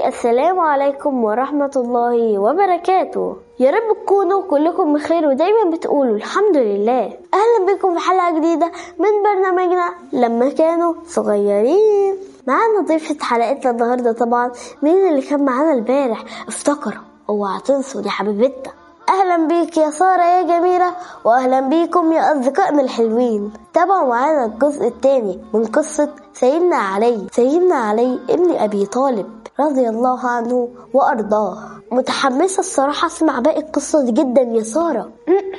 السلام عليكم ورحمة الله وبركاته يا رب تكونوا كلكم بخير ودايما بتقولوا الحمد لله أهلا بكم في حلقة جديدة من برنامجنا لما كانوا صغيرين معانا ضيفة حلقتنا النهاردة طبعا مين اللي كان معانا البارح افتكروا اوعى تنسوا دي حبيبتنا اهلا بيك يا ساره يا جميله واهلا بيكم يا اصدقائنا الحلوين تابعوا معانا الجزء الثاني من قصه سيدنا علي سيدنا علي ابن ابي طالب رضي الله عنه وارضاه متحمسه الصراحه اسمع باقي القصه دي جدا يا ساره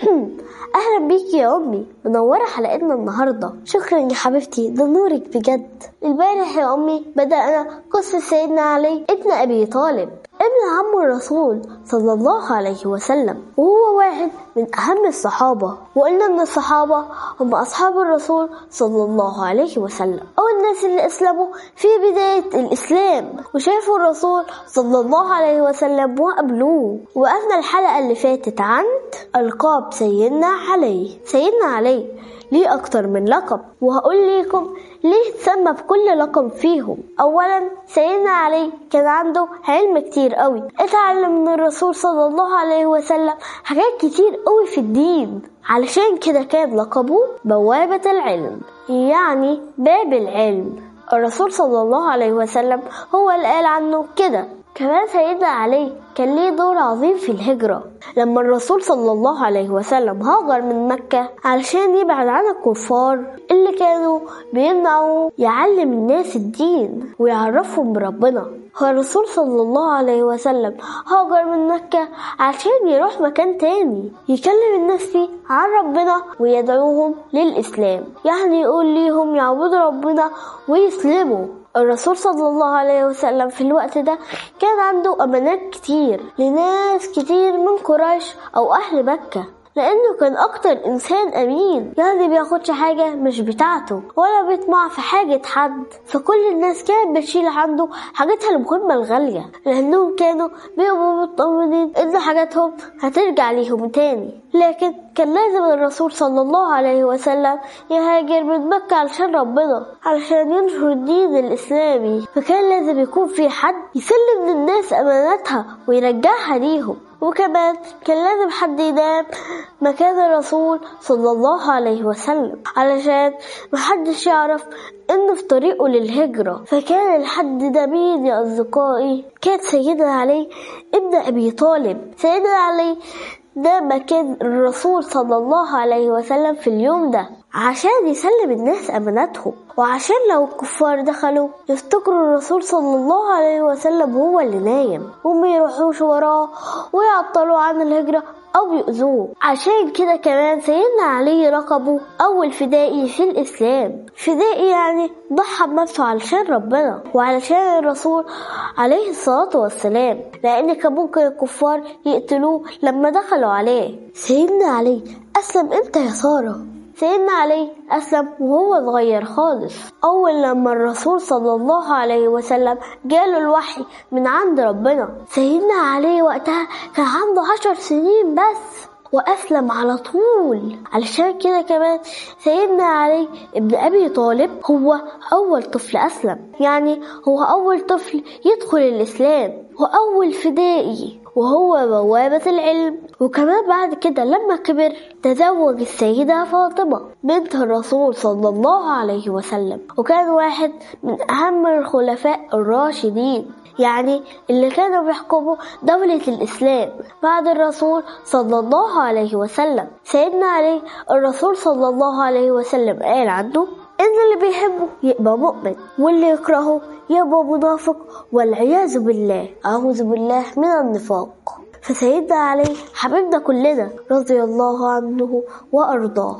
اهلا بيكي يا امي منوره حلقتنا النهارده شكرا يا حبيبتي ده نورك بجد البارح يا امي بدانا قصه سيدنا علي ابن ابي طالب ابن عم الرسول صلى الله عليه وسلم وهو واحد من أهم الصحابة وقلنا إن الصحابة هم أصحاب الرسول صلى الله عليه وسلم أو الناس اللي أسلموا في بداية الإسلام وشافوا الرسول صلى الله عليه وسلم وقبلوه وقفنا الحلقة اللي فاتت عند ألقاب سيدنا علي سيدنا علي ليه أكتر من لقب وهقول لكم ليه تسمى بكل لقب فيهم أولا سيدنا علي كان عنده علم كتير قوي اتعلم من الرسول صلى الله عليه وسلم حاجات كتير قوي في الدين علشان كده كان لقبه بوابة العلم يعني باب العلم الرسول صلى الله عليه وسلم هو اللي قال عنه كده كمان سيدنا علي كان ليه دور عظيم في الهجرة لما الرسول صلى الله عليه وسلم هاجر من مكة علشان يبعد عن الكفار اللي كانوا بيمنعوا يعلم الناس الدين ويعرفهم بربنا هو الرسول صلى الله عليه وسلم هاجر من مكة عشان يروح مكان تاني يكلم الناس فيه عن ربنا ويدعوهم للإسلام يعني يقول ليهم يعبدوا ربنا ويسلموا الرسول صلى الله عليه وسلم في الوقت ده كان عنده أمانات كتير لناس كتير من قريش أو أهل مكة لأنه كان أكتر إنسان أمين يعني بياخدش حاجة مش بتاعته ولا بيطمع في حاجة حد فكل الناس كانت بتشيل عنده حاجاتها المهمة الغالية لأنهم كانوا بيبقوا مطمنين إن حاجاتهم هترجع ليهم تاني لكن كان لازم الرسول صلى الله عليه وسلم يهاجر من مكة علشان ربنا علشان ينشر الدين الإسلامي فكان لازم يكون في حد يسلم للناس أماناتها ويرجعها ليهم وكمان كان لازم حد ينام مكان الرسول صلى الله عليه وسلم علشان محدش يعرف انه في طريقه للهجرة فكان الحد ده مين يا اصدقائي كان سيدنا علي ابن ابي طالب سيدنا علي ده مكان الرسول صلى الله عليه وسلم في اليوم ده عشان يسلم الناس أماناتهم وعشان لو الكفار دخلوا يفتكروا الرسول صلى الله عليه وسلم هو اللي نايم وما يروحوش وراه ويعطلوا عن الهجرة أو يؤذوه عشان كده كمان سيدنا علي لقبه أول فدائي في الإسلام فدائي يعني ضحى بنفسه علشان ربنا وعلشان الرسول عليه الصلاة والسلام لأن كان ممكن الكفار يقتلوه لما دخلوا عليه سيدنا علي أسلم إمتى يا سارة؟ سيدنا علي أسلم وهو صغير خالص أول لما الرسول صلى الله عليه وسلم جاله الوحي من عند ربنا سيدنا علي وقتها كان عنده عشر سنين بس وأسلم على طول علشان كده كمان سيدنا علي ابن أبي طالب هو أول طفل أسلم يعني هو أول طفل يدخل الإسلام وأول فدائي وهو بوابة العلم وكمان بعد كده لما كبر تزوج السيدة فاطمة بنت الرسول صلى الله عليه وسلم وكان واحد من أهم الخلفاء الراشدين يعني اللي كانوا بيحكموا دولة الإسلام بعد الرسول صلى الله عليه وسلم سيدنا علي الرسول صلى الله عليه وسلم قال عنه إن اللي بيحبه يبقى مؤمن واللي يكرهه يبقى منافق والعياذ بالله أعوذ بالله من النفاق فسيدنا علي حبيبنا كلنا رضي الله عنه وأرضاه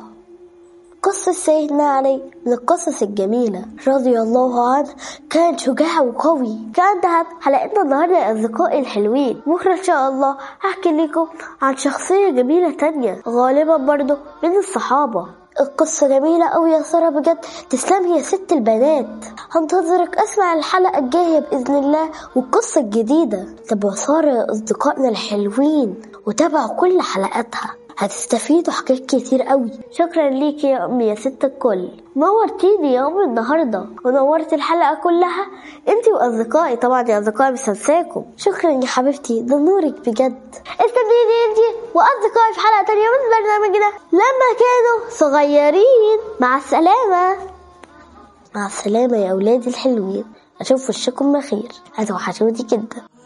قصة سيدنا علي من القصص الجميلة رضي الله عنه كان شجاع وقوي كان انتهت حلقتنا النهاردة يا أصدقائي الحلوين بكرة إن شاء الله هحكي لكم عن شخصية جميلة تانية غالبا برضو من الصحابة القصة جميلة أوي يا سارة بجد تسلمي يا ست البنات هنتظرك أسمع الحلقة الجاية بإذن الله والقصة الجديدة تابعوا سارة يا أصدقائنا الحلوين وتابعوا كل حلقاتها هتستفيدوا حاجات كتير قوي شكرا ليكي يا أمي يا ست الكل نورتيني يا أمي النهاردة ونورت الحلقة كلها انتي وأصدقائي طبعا يا أصدقائي مش هنساكم شكرا يا حبيبتي ده نورك بجد استنيني انتي وأصدقائي في حلقة تانية من برنامجنا لما كانوا صغيرين مع السلامة مع السلامة يا أولادي الحلوين أشوف وشكم بخير هتوحشوني جدا